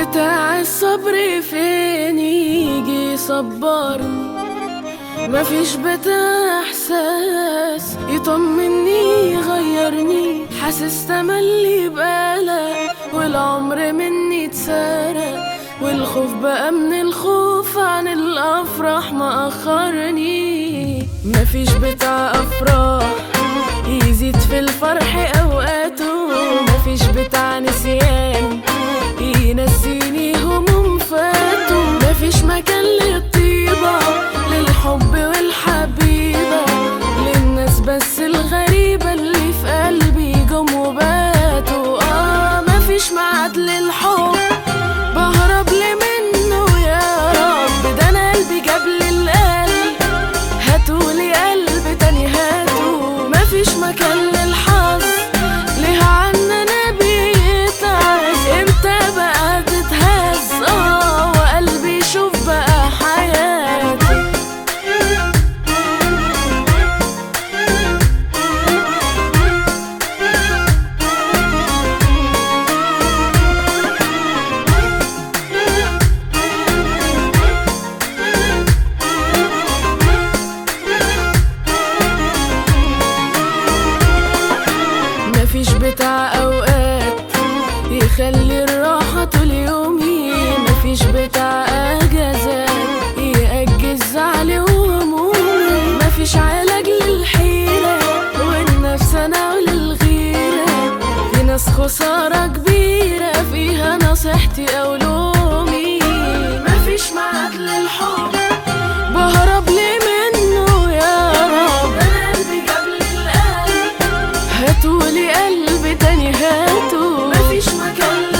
بتاع الصبر فين يجي يصبرني مفيش بتاع احساس يطمني يغيرني حاسس تملي بقلق والعمر مني اتسرق والخوف بقى من الخوف عن الافراح مأخرني مفيش بتاع افراح يزيد في الفرح اوقاته مفيش بتاع نسيان ينسيني هموم فاتوا مفيش مكان للطيبة للحب والحبيبة للناس بس الغريبة اللي في قلبي جم وباتوا اه مفيش ميعاد للحب بهرب لي منه يا رب ده انا قلبي جابلي القلب هاتولي قلب تاني هاتوا مفيش مكان للحظ ليه عننا بيتعز امتى بقى تتهز اه وقلبي يشوف بقى حياتي مفيش بتاع اوقات يخلي الراحة طول يومي مفيش بتاع اجازات يأجز زعلي وهمومي مفيش علاج للحيرة والنفس انا وللغيرة في ناس خسارة كبيرة فيها نصيحتي او لومي مفيش ميعاد للحب بهرب لي منه يا رب انا قلبي جابلي القلب هاتولي قلب تاني هاتوا مفيش مكان